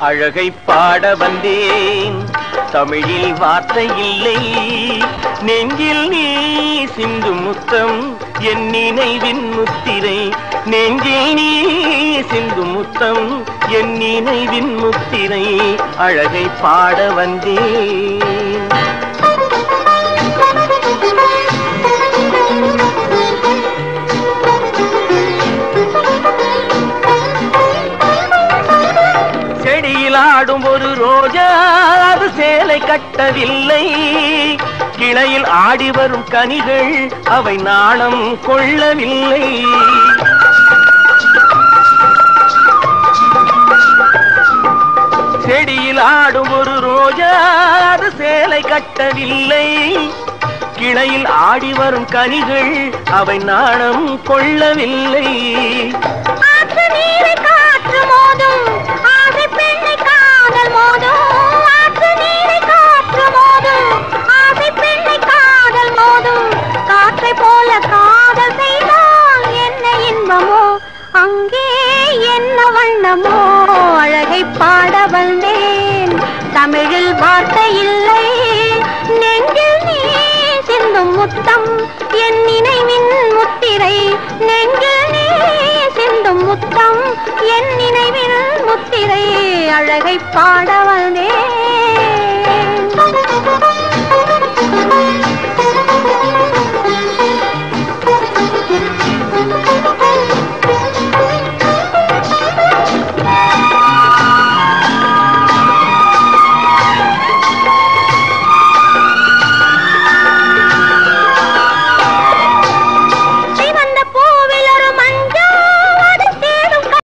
அழகை பாட வந்தேன் தமிழில் வார்த்தை இல்லை நெஞ்சில் நீ சிந்து முத்தம் என் நினைவின் முத்திரை நெஞ்சில் நீ சிந்து முத்தம் என் நினைவின் முத்திரை அழகை பாட வந்தேன் செடியில் ஆடும் ஒரு ரோஜா அது சேலை கட்டவில்லை கிளையில் ஆடி வரும் கனிகள் அவை நாணம் கொள்ளவில்லை செடியில் ஆடும் ஒரு ரோஜா அது சேலை கட்டவில்லை கிளையில் ஆடி வரும் கனிகள் அவை நாணம் கொள்ளவில்லை ஆற்று நீரை காற்று மோதும் ஆசை பெண்ணை காதல் மோதும் ஆற்று நீரை காற்று மோதும் ஆசை பெண்ணை காதல் மோதும் காற்றை போல காதல் செய்தால் என்ன இன்பமோ அங்கே என்ன வண்ணமோ அழகை பாட வந்தேன் தமிழில் வார்த்தை இல்லை நெஞ்சில் நீ சிந்தும் முத்தம் என் நினைவின் முத்திரை நெஞ்சில் நீ சிந்தும் முத்தம் என் நினைவின் முத்திரை அழகை பாட வந்தேன்